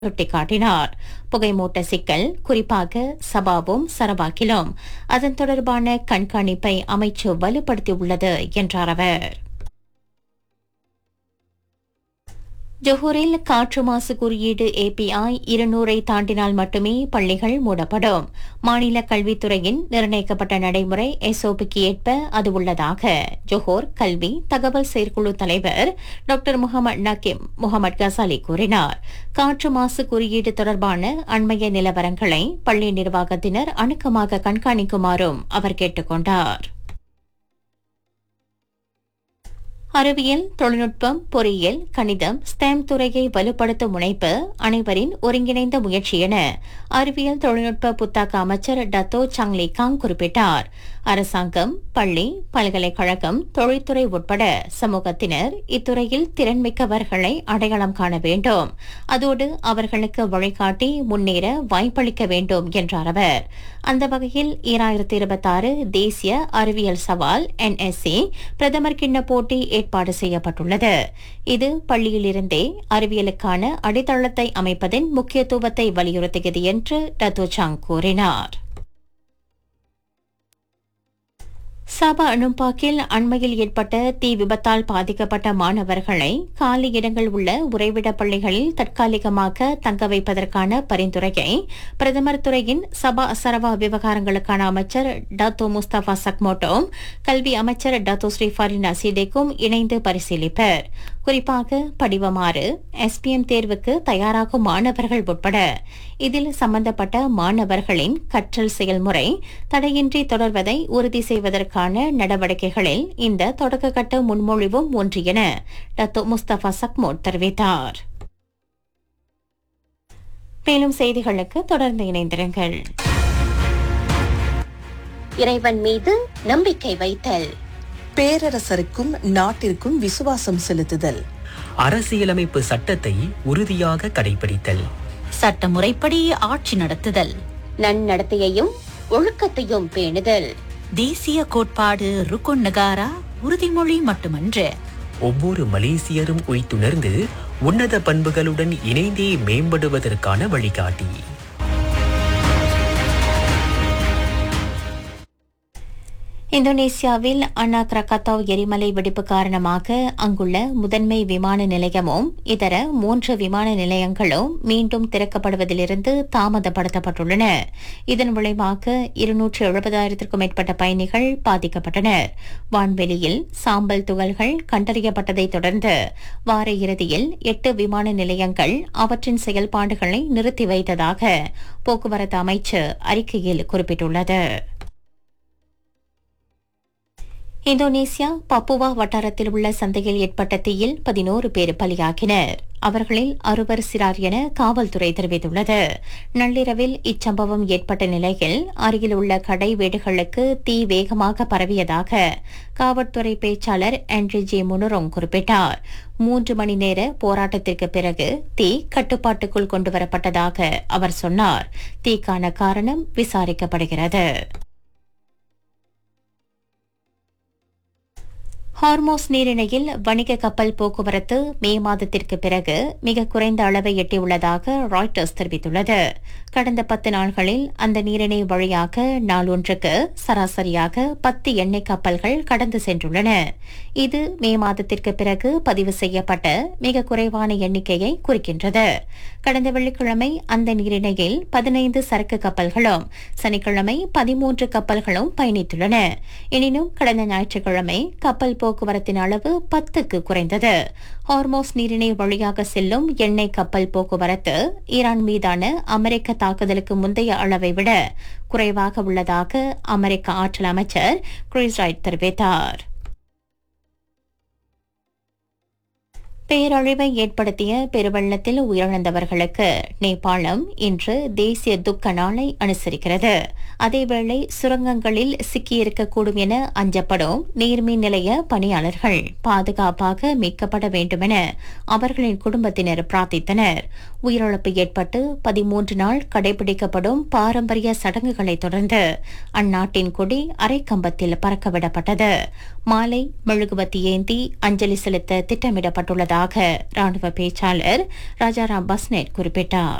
சுட்டிக்காட்டினார் புகைமூட்ட சிக்கல் குறிப்பாக சபாவும் சரபாக்கிலும் அதன் தொடர்பான கண்காணிப்பை அமைச்சு வலுப்படுத்தியுள்ளது என்றார் அவர் ஜொஹூரில் காற்று மாசு குறியீடு ஏபிஐ இருநூறை தாண்டினால் மட்டுமே பள்ளிகள் மூடப்படும் மாநில கல்வித்துறையின் நிர்ணயிக்கப்பட்ட நடைமுறை எஸ்ஓபிக்கு ஏற்ப அது உள்ளதாக ஜொஹோர் கல்வி தகவல் செயற்குழு தலைவர் டாக்டர் முகமது நக்கீம் முகமது கசாலி கூறினார் காற்று மாசு குறியீடு தொடர்பான அண்மைய நிலவரங்களை பள்ளி நிர்வாகத்தினர் அணுக்கமாக கண்காணிக்குமாறும் அவர் கேட்டுக் கொண்டார் அறிவியல் தொழில்நுட்பம் பொறியியல் கணிதம் ஸ்டெம் துறையை வலுப்படுத்தும் முனைப்பு அனைவரின் ஒருங்கிணைந்த முயற்சி என அறிவியல் தொழில்நுட்ப புத்தாக்க அமைச்சர் டத்தோ சாங்லி காங் குறிப்பிட்டார் அரசாங்கம் பள்ளி பல்கலைக்கழகம் தொழில்துறை உட்பட சமூகத்தினர் இத்துறையில் திறன்மிக்கவர்களை அடையாளம் காண வேண்டும் அதோடு அவர்களுக்கு வழிகாட்டி முன்னேற வாய்ப்பளிக்க வேண்டும் என்றார் அவர் அந்த வகையில் ஈராயிரத்தி இருபத்தாறு தேசிய அறிவியல் சவால் என்எஸ்சி பிரதமர் கிண்ண போட்டி ஏற்பாடு செய்யப்பட்டுள்ளது இது பள்ளியிலிருந்தே அறிவியலுக்கான அடித்தளத்தை அமைப்பதின் முக்கியத்துவத்தை வலியுறுத்தியது என்று டத்தோ சாங் கூறினார் சபா அனுப்பாக்கில் அண்மையில் ஏற்பட்ட தீ விபத்தால் பாதிக்கப்பட்ட மாணவர்களை காலி இடங்கள் உள்ள உறைவிட பள்ளிகளில் தற்காலிகமாக தங்க வைப்பதற்கான பரிந்துரையை பிரதமர் துறையின் சபா சரவா விவகாரங்களுக்கான அமைச்சர் டாத்தோ முஸ்தபா சக்மோட்டோ கல்வி அமைச்சர் டாத்தோ ஸ்ரீஃபாரினா சீதேக்கும் இணைந்து பரிசீலிப்பர் குறிப்பாக படிவமாறு எஸ்பிஎம் தேர்வுக்கு தயாராகும் மாணவர்கள் உட்பட இதில் சம்பந்தப்பட்ட மாணவர்களின் கற்றல் செயல்முறை தடையின்றி தொடர்வதை உறுதி செய்வதற்கான நடவடிக்கைகளில் இந்த தொடக்கக்கட்ட முன்மொழிவும் ஒன்று என டத்தோ முஸ்தபா சக்மோட் தெரிவித்தார் மேலும் செய்திகளுக்கு தொடர்ந்து இணைந்திருங்கள் இறைவன் மீது நம்பிக்கை வைத்தல் பேரரசருக்கும் நாட்டிற்கும் விசுவாசம் செலுத்துதல் அரசியலமைப்பு சட்டத்தை உறுதியாக கடைபிடித்தல் சட்டமுறைப்படி ஆட்சி நடத்துதல் நன்னடத்தையையும் ஒழுக்கத்தையும் பேணுதல் தேசிய கோட்பாடு ருக்குன் நகாரா உறுதிமொழி மட்டுமன்று ஒவ்வொரு மலேசியரும் உய்த்துணர்ந்து உன்னத பண்புகளுடன் இணைந்தே மேம்படுவதற்கான வழிகாட்டி இந்தோனேசியாவில் அனா கிரகத்தாவ் எரிமலை வெடிப்பு காரணமாக அங்குள்ள முதன்மை விமான நிலையமும் இதர மூன்று விமான நிலையங்களும் மீண்டும் திறக்கப்படுவதிலிருந்து தாமதப்படுத்தப்பட்டுள்ளன இதன் விளைவாக இருநூற்று எழுபதாயிரத்திற்கும் மேற்பட்ட பயணிகள் பாதிக்கப்பட்டனர் வான்வெளியில் சாம்பல் துகள்கள் கண்டறியப்பட்டதைத் தொடர்ந்து வார இறுதியில் எட்டு விமான நிலையங்கள் அவற்றின் செயல்பாடுகளை நிறுத்தி வைத்ததாக போக்குவரத்து அமைச்சு அறிக்கையில் குறிப்பிட்டுள்ளது இந்தோனேசியா பப்புவா வட்டாரத்தில் உள்ள சந்தையில் ஏற்பட்ட தீயில் பதினோரு பேர் பலியாகினர் அவர்களில் அறுவர் சிறார் என காவல்துறை தெரிவித்துள்ளது நள்ளிரவில் இச்சம்பவம் ஏற்பட்ட நிலையில் அருகில் உள்ள கடை வீடுகளுக்கு தீ வேகமாக பரவியதாக காவல்துறை பேச்சாளர் ஆண்ட்ரி ஜே முனுரோங் குறிப்பிட்டார் மூன்று மணி நேர போராட்டத்திற்கு பிறகு தீ கட்டுப்பாட்டுக்குள் கொண்டுவரப்பட்டதாக அவர் சொன்னார் தீக்கான காரணம் விசாரிக்கப்படுகிறது ஹார்மோஸ் நீரிணையில் வணிக கப்பல் போக்குவரத்து மே மாதத்திற்கு பிறகு மிக குறைந்த அளவை எட்டியுள்ளதாக ராய்டர்ஸ் தெரிவித்துள்ளது கடந்த பத்து நாள்களில் அந்த நீரிணை வழியாக நாளொன்றுக்கு சராசரியாக பத்து எண்ணெய் கப்பல்கள் கடந்து சென்றுள்ளன இது மே மாதத்திற்கு பிறகு பதிவு செய்யப்பட்ட மிக குறைவான எண்ணிக்கையை குறிக்கின்றது கடந்த வெள்ளிக்கிழமை அந்த நீரிணையில் பதினைந்து சரக்கு கப்பல்களும் சனிக்கிழமை பதிமூன்று கப்பல்களும் பயணித்துள்ளன எனினும் கடந்த ஞாயிற்றுக்கிழமை கப்பல் போக்குவரத்தின் அளவு பத்துக்கு குறைந்தது ஹார்மோஸ் நீரிணை வழியாக செல்லும் எண்ணெய் கப்பல் போக்குவரத்து ஈரான் மீதான அமெரிக்க தாக்குதலுக்கு முந்தைய அளவை விட குறைவாக உள்ளதாக அமெரிக்க ஆற்றல் அமைச்சர் கிறிஸ் ரைட் தெரிவித்தார் பேரழிவை ஏற்படுத்திய பெருவெள்ளத்தில் உயிரிழந்தவர்களுக்கு நேபாளம் இன்று தேசிய துக்க நாளை அனுசரிக்கிறது அதேவேளை சுரங்கங்களில் சிக்கியிருக்கக்கூடும் என அஞ்சப்படும் நீர்மின் நிலைய பணியாளர்கள் பாதுகாப்பாக மீட்கப்பட வேண்டுமென அவர்களின் குடும்பத்தினர் பிரார்த்தித்தனர் உயிரிழப்பு ஏற்பட்டு பதிமூன்று நாள் கடைபிடிக்கப்படும் பாரம்பரிய சடங்குகளை தொடர்ந்து அந்நாட்டின் கொடி அரைக்கம்பத்தில் பறக்கவிடப்பட்டது மாலை மெழுகுவத்தி ஏந்தி அஞ்சலி செலுத்த திட்டமிடப்பட்டுள்ளதாக வருவதாக ராணுவ பேச்சாளர் ராஜாராம் பஸ்னெட் குறிப்பிட்டார்